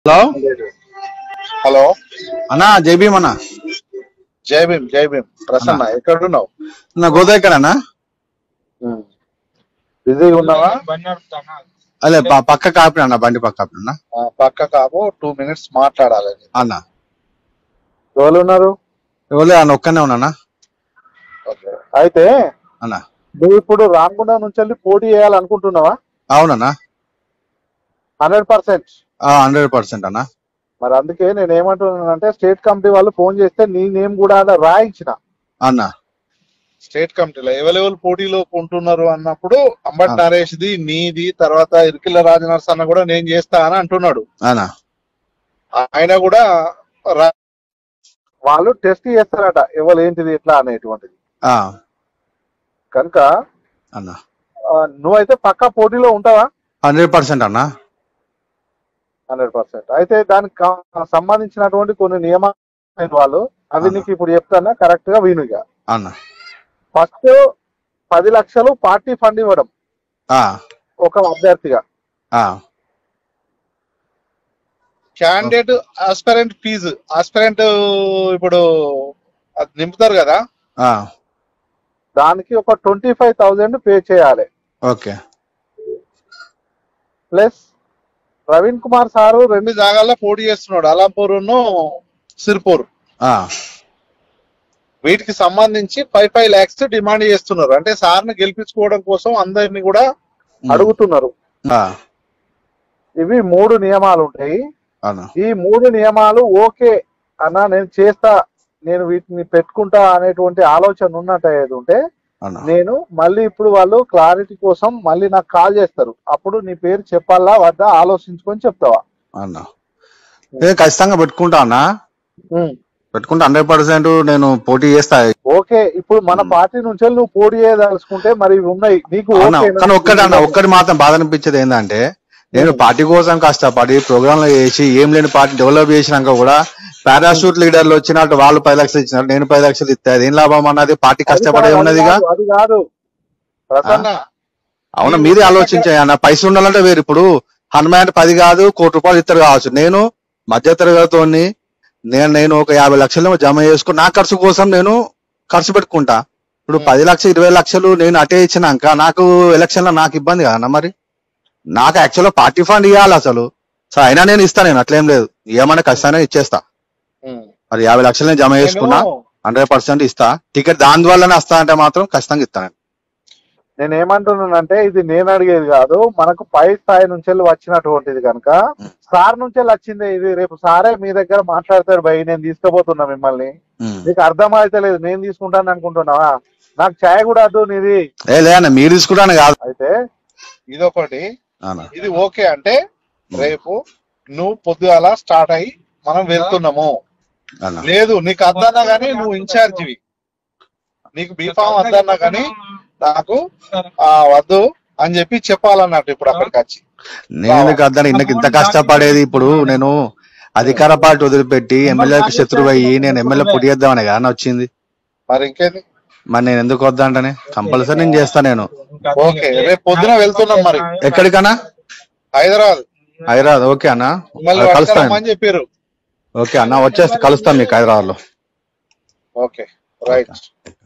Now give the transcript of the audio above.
Hello hello అన్నా జై భీమ్ అన్న జై భీమ్ జై భీమ్ ప్రసన్న ఎక్కడున్నావు నా గోదా ఎక్కడన్నా బిజీగా ఉన్నావా అదే ప- పక్క కాపిన అన్న బండి పక్క కాపిన ఆ, పక్క కాపు టూ మినిట్స్ మాట్లాడాలి అన్న ఎవరు ఉన్నారు ఎవరు అన్న ఒక్కనే ఉన్నానా ఓకే. అయితే అన్న నువ్వు ఇప్పుడు రామగుండం నుంచి వెళ్ళి పోటీ చేయాలనుకుంటున్నావా అవునన్నా హండ్రెడ్ పర్సెంట్ హండ్రెడ్ పర్సెంట్ అన్న మరి అందుకే నేను ఏమంటున్నానంటే స్టేట్ కమిటీ వాళ్ళు ఫోన్ చేస్తే నీ నేమ్ కూడా ఆడ రాయించిన అన్న స్టేట్ కమిటీలో ఎవరెవరు పోటీలో ఉంటున్నారు అన్నప్పుడు అంబటి ఆ. నరేష్ ది నీది తర్వాత ఇరికిల్ల రాజనర్స్ అన్న కూడా నేను చేస్తా అని అంటున్నాడు అన్న ఆయన కూడా రా- వాళ్ళు టెస్ట్ చేస్తారట ఎవరు ఏంటిది ఎట్లా అనేటువంటిది ఆ, కనుక అన్న ఆ, నువ్వైతే పక్కా పోటీలో ఉంటావా హండ్రెడ్ పర్సెంట్ అన్న హండ్రెడ్ పర్సెంట్ అయితే దానికి కా- సంబంధించినటువంటి కొన్ని నియమాలు ఉన్నాయి వాళ్ళు అవి అన్న. నీకు ఇప్పుడు చెప్తానా కరెక్ట్ గా వినుగా అన్న ఫస్ట్ పది లక్షలు పార్టీ ఫండ్ ఇవ్వడం ఆ, ఒక అభ్యర్థిగా ఆ, క్యాండిడేట్ ఆస్పరెంట్ ఫీజు ఆస్పరెంట్ ఇప్పుడు అది నింపుతారు కదా ఆ, దానికి ఒక ట్వంటీ ఫైవ్ థౌజండ్ పే చేయాలి okay plus Praveen Kumar sir రెండు జాగాల్లో పోటీ చేస్తున్నాడు అలాపూర్ సిర్పూర్ ఆ, వీటికి సంబంధించి ఫైవ్ ఫైవ్ ల్యాక్స్ డిమాండ్ చేస్తున్నారు అంటే సార్ని గెలిపించుకోవడం కోసం అందరిని కూడా అడుగుతున్నారు ఆ, ఇవి మూడు నియమాలు ఉంటాయి అన్న ఈ మూడు నియమాలు ఓకే అన్న నేను చేస్తా నేను వీటిని పెట్టుకుంటా అనేటువంటి ఆలోచన ఉన్నట్టు ఏది ఉంటే అన్న నేను మళ్ళీ ఇప్పుడు వాళ్ళు క్లారిటీ కోసం మళ్ళీ నాకు కాల్ చేస్తారు అప్పుడు నీ పేరు చెప్పాలా వద్దా ఆలోచించుకొని చెప్తావా అన్న ఏ ఖచ్చితంగా పెట్టుకుంటా అన్న ఉమ్. పెట్టుకుంటా హండ్రెడ్ పర్సెంట్ నేను పోటీ చేస్తా ఓకే ఇప్పుడు మన పార్టీ నుంచి నువ్వు పోటీ చేయదలుచుకుంటే మరి ఇవి ఉన్నాయి నీకు అవునా ఓకే కానీ ఒక్కటి అన్న ఒక్కటి మాత్రం బాధ అనిపించేది ఏంటంటే నేను పార్టీ కోసం కష్టపడి ప్రోగ్రాంలు చేసి ఏం లేని పార్టీ డెవలప్ చేసినాక కూడా పారాషూట్ లీడర్లు వచ్చినట్టు వాళ్ళు పది లక్షలు ఇచ్చినారు నేను పది లక్షలు ఇస్తే అది ఏం లాభం అన్నది పార్టీ కష్టపడే అది ఉన్నదిగా కాదు, అది కాదు ప్రసన్న అవునా మీరే ఆలోచించాయి అన్న పైసలు ఉండాలంటే వేరు ఇప్పుడు హనుమాన్ అంటే పది కాదు కోటి రూపాయలు ఇస్తారు కావచ్చు నేను మధ్య తరగతితోని నేను నేను ఒక యాభై లక్షలు జమ చేసుకుని నా ఖర్చు కోసం నేను ఖర్చు పెట్టుకుంటా ఇప్పుడు Hmm. పది లక్షలు ఇరవై లక్షలు నేను అటే ఇచ్చినాక నాకు ఎలక్షన్ లో నాకు ఇబ్బంది కదా మరి నాకు యాక్చువల్ పార్టీ ఫండ్ ఇవ్వాలి అసలు సో అయినా నేను ఇస్తా నేను అట్లేం లేదు ఏమన్నా ఖచ్చితంగా ఇచ్చేస్తా ఉమ్. మరి యాభై లక్షలు నేను జమ చేసుకున్నా నేను- హండ్రెడ్ పర్సెంట్ ఇస్తా టికెట్ దాని వల్లనే వస్తా అంటే మాత్రం ఖచ్చితంగా ఇస్తాను నేను ఏమంటున్నానంటే ఇది నేను అడిగేది కాదు మనకు పై స్థాయి నుంచి వెళ్ళి వచ్చినటువంటిది కనుక ఉం. సార్ నుంచి వెళ్ళి వచ్చింది ఇది రేపు సారే మీ దగ్గర మాట్లాడతాడు భయ్ నేను తీసుకుపోతున్నా మిమ్మల్ని ఉమ్. నీకు అర్థం అయితే లేదు నేను తీసుకుంటాను అనుకుంటున్నావా నాకు ఛాయ్ కూడా వద్దు నీది ఏ లేదన్న మీరు తీసుకుంటాను కాదు అయితే ఇదొకటి అన్న ఇది ఓకే అంటే రేపు నువ్వు పొద్దుగాల స్టార్ట్ అయ్యి మనం వెళ్తున్నాము అన్న లేదు నీకు అద్దన్నా గానీ నువ్వు ఇన్ఛార్జివి నీకు బీఫామ్ అద్దన్నా గానీ నాకు ఆ వద్దు అని చెప్పి చెప్పాలన్నట్టు ఇప్పుడు అక్కడికి వచ్చి నేను ఎందుకు అర్థం ఇంతకు ఇంత కష్టపడేది ఇప్పుడు నేను అధికార పార్టీ వదిలిపెట్టి ఎమ్మెల్యేకి శత్రువు అయ్యి నేను ఎమ్మెల్యే పొడి చేద్దామని కానీ వచ్చింది మరి ఇంకేంది మరి నేను ఎందుకు వద్దంటనే కంపల్సరీ నేను చేస్తా నేను ఓకే రేపు పొద్దున వెళ్తున్నాం మరి ఎక్కడికన్నా హైదరాబాద్ హైదరాబాద్ ఓకే అన్న మళ్ళీ కలుస్తాను పట్టుకురమ్మని చెప్పారు ఓకే అన్న వచ్చేస్తే కలుస్తాను మీకు హైదరాబాద్ లో ఓకే రైట్